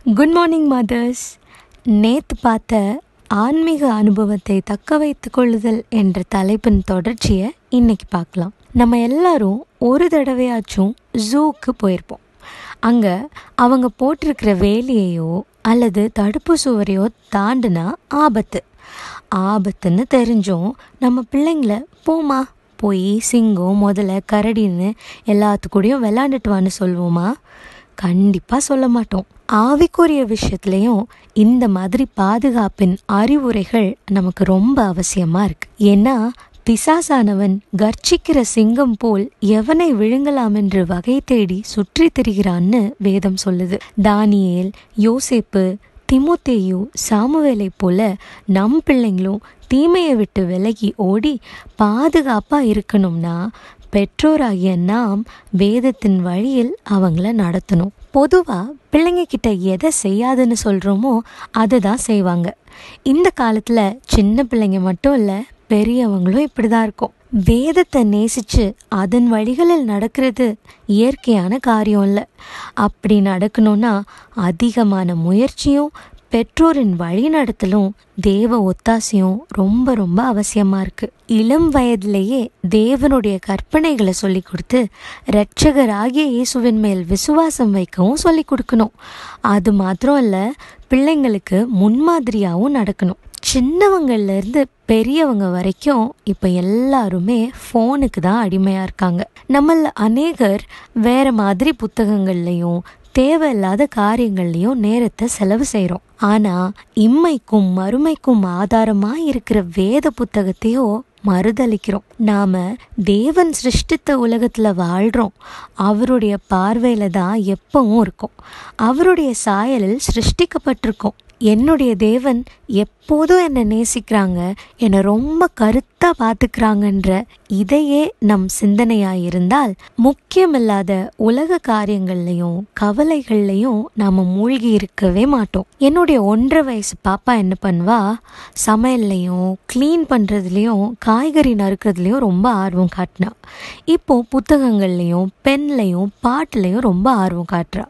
good morning mothers நேத்து பார்த்த ஆன்மீக அனுபவத்தை தக்க வைத்துக் கொள்ளுதல் என்ற தலைப்பின் தொடர்ச்சியை இன்னைக்கு பார்க்கலாம் நம்ம எல்லாரும் ஒரு தடவையாச்சும் ஜூக்கு போயிருப்போம் அங்கே அவங்க போட்டிருக்கிற வேலியையோ அல்லது தடுப்பு சுவரையோ தாண்டுனா ஆபத்து ஆபத்துன்னு தெரிஞ்சும் நம்ம பிள்ளைங்கள போமா போய் சிங்கம் முதல்ல கரடின்னு எல்லாத்துக்கூடயும் விளாண்டுட்டு வான்னு சொல்லுவோமா கண்டிப்பாக சொல்ல மாட்டோம் ஆவிக்குரிய விஷயத்துலையும் இந்த மாதிரி பாதுகாப்பின் அறிவுரைகள் நமக்கு ரொம்ப அவசியமாக இருக்கு ஏன்னா பிசாசானவன் கர்ச்சிக்கிற சிங்கம் போல் எவனை விழுங்கலாம் என்று வகை தேடி சுற்றி திரிகிறான்னு வேதம் சொல்லுது தானியேல் யோசேப்பு திமுத்தேயு சாமுவேலை போல நம் பிள்ளைங்களும் தீமையை விட்டு விலகி ஓடி பாதுகாப்பாக இருக்கணும்னா பெற்றோராகிய நாம் வேதத்தின் வழியில் அவங்கள நடத்தணும் பொதுவாக பிள்ளைங்க கிட்ட எதை செய்யாதுன்னு சொல்கிறோமோ அதை தான் செய்வாங்க இந்த காலத்தில் சின்ன பிள்ளைங்க மட்டும் இல்லை பெரியவங்களும் இப்படி தான் இருக்கும் வேதத்தை நேசித்து அதன் வழிகளில் நடக்கிறது இயற்கையான காரியம் இல்லை அப்படி நடக்கணும்னா அதிகமான முயற்சியும் பெற்றோரின் வழிநடத்தலும் தேவ ஒத்தாசையும் ரொம்ப ரொம்ப அவசியமாக இருக்குது இளம் வயதிலேயே தேவனுடைய கற்பனைகளை சொல்லி கொடுத்து இரட்சகராகிய இயேசுவின் மேல் விசுவாசம் வைக்கவும் சொல்லி கொடுக்கணும் அது மாத்திரம் இல்லை பிள்ளைங்களுக்கு முன்மாதிரியாகவும் நடக்கணும் சின்னவங்கள்லேருந்து பெரியவங்க வரைக்கும் இப்போ எல்லாருமே ஃபோனுக்கு தான் அடிமையாக இருக்காங்க நம்மள அநேகர் வேற மாதிரி புத்தகங்கள்லையும் தேவையில்லாத காரியங்கள்லையும் நேரத்தை செலவு செய்கிறோம் ஆனால் இம்மைக்கும் மறுமைக்கும் ஆதாரமாக இருக்கிற வேத புத்தகத்தையோ மறுதளிக்கிறோம் நாம தேவன் சிருஷ்டித்த உலகத்துல வாழ்றோம் அவருடைய பார்வையில தான் எப்பவும் இருக்கும் அவருடைய சாயலில் சிருஷ்டிக்கப்பட்டிருக்கோம் என்னுடைய தேவன் எப்போதும் என்னை நேசிக்கிறாங்க என்னை ரொம்ப கருத்தாக பார்த்துக்கிறாங்கன்ற இதையே நம் சிந்தனையாக இருந்தால் முக்கியமில்லாத உலக காரியங்கள்லையும் கவலைகள்லையும் நாம் மூழ்கி இருக்கவே மாட்டோம் என்னுடைய ஒன்றரை வயசு பாப்பா என்ன பண்ணுவா சமையல்லையும் க்ளீன் பண்ணுறதுலையும் காய்கறி நறுக்கிறதுலையும் ரொம்ப ஆர்வம் காட்டினா இப்போ புத்தகங்கள்லையும் பென்லையும் பாட்டுலையும் ரொம்ப ஆர்வம் காட்டுறா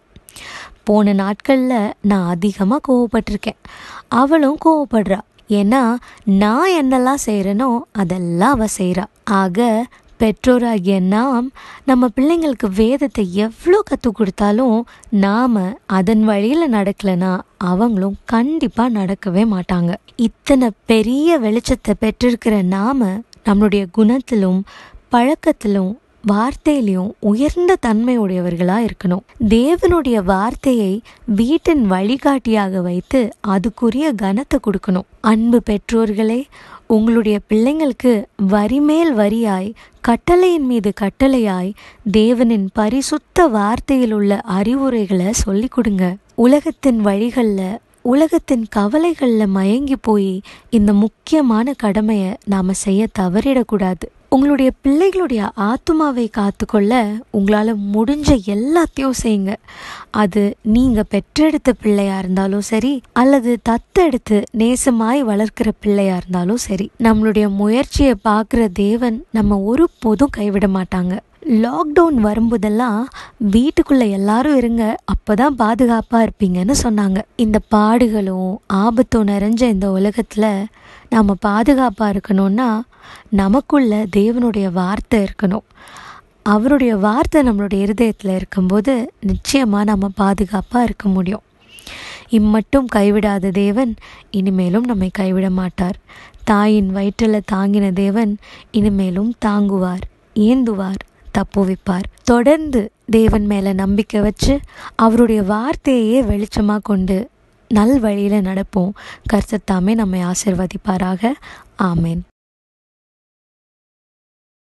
போன நாட்களில் நான் அதிகமாக கோவப்பட்டிருக்கேன் அவளும் கோவப்படுறா ஏன்னா நான் என்னெல்லாம் செய்கிறேனோ அதெல்லாம் அவள் செய்கிறா ஆக பெற்றோராகிய நாம் நம்ம பிள்ளைங்களுக்கு வேதத்தை எவ்வளோ கற்றுக் கொடுத்தாலும் நாம் அதன் வழியில் நடக்கலைன்னா அவங்களும் கண்டிப்பாக நடக்கவே மாட்டாங்க இத்தனை பெரிய வெளிச்சத்தை பெற்றிருக்கிற நாம் நம்மளுடைய குணத்திலும் பழக்கத்திலும் வார்த்தையிலையும் உயர்ந்த தன்மையுடையவர்களாக இருக்கணும் தேவனுடைய வார்த்தையை வீட்டின் வழிகாட்டியாக வைத்து அதுக்குரிய கனத்தை கொடுக்கணும் அன்பு பெற்றோர்களே உங்களுடைய பிள்ளைங்களுக்கு வரிமேல் வரியாய் கட்டளையின் மீது கட்டளையாய் தேவனின் பரிசுத்த வார்த்தையில் உள்ள அறிவுரைகளை சொல்லி கொடுங்க உலகத்தின் வழிகளில் உலகத்தின் கவலைகளில் மயங்கி போய் இந்த முக்கியமான கடமையை நாம் செய்ய தவறிடக்கூடாது உங்களுடைய பிள்ளைகளுடைய ஆத்துமாவை காத்துக்கொள்ள உங்களால் முடிஞ்ச எல்லாத்தையும் செய்யுங்க அது நீங்கள் பெற்றெடுத்த பிள்ளையா இருந்தாலும் சரி அல்லது தத்தெடுத்து நேசமாய் வளர்க்கிற பிள்ளையா இருந்தாலும் சரி நம்மளுடைய முயற்சியை பார்க்குற தேவன் நம்ம ஒரு போதும் கைவிட மாட்டாங்க லாக்டவுன் வரும்போதெல்லாம் வீட்டுக்குள்ளே எல்லாரும் இருங்க அப்போ தான் பாதுகாப்பாக இருப்பீங்கன்னு சொன்னாங்க இந்த பாடுகளும் ஆபத்தும் நிறைஞ்ச இந்த உலகத்தில் நாம் பாதுகாப்பாக இருக்கணும்னா நமக்குள்ள தேவனுடைய வார்த்தை இருக்கணும் அவருடைய வார்த்தை நம்மளுடைய இருதயத்தில் இருக்கும்போது நிச்சயமாக நம்ம பாதுகாப்பாக இருக்க முடியும் இம்மட்டும் கைவிடாத தேவன் இனிமேலும் நம்மை கைவிட மாட்டார் தாயின் வயிற்றில் தாங்கின தேவன் இனிமேலும் தாங்குவார் ஏந்துவார் தப்புவிப்பார் தொடர்ந்து தேவன் மேலே நம்பிக்கை வச்சு அவருடைய வார்த்தையே வெளிச்சமாக கொண்டு நல் வழியில் நடப்போம் கர்த்தத்தாமே நம்மை ஆசிர்வதிப்பாராக ஆமேன்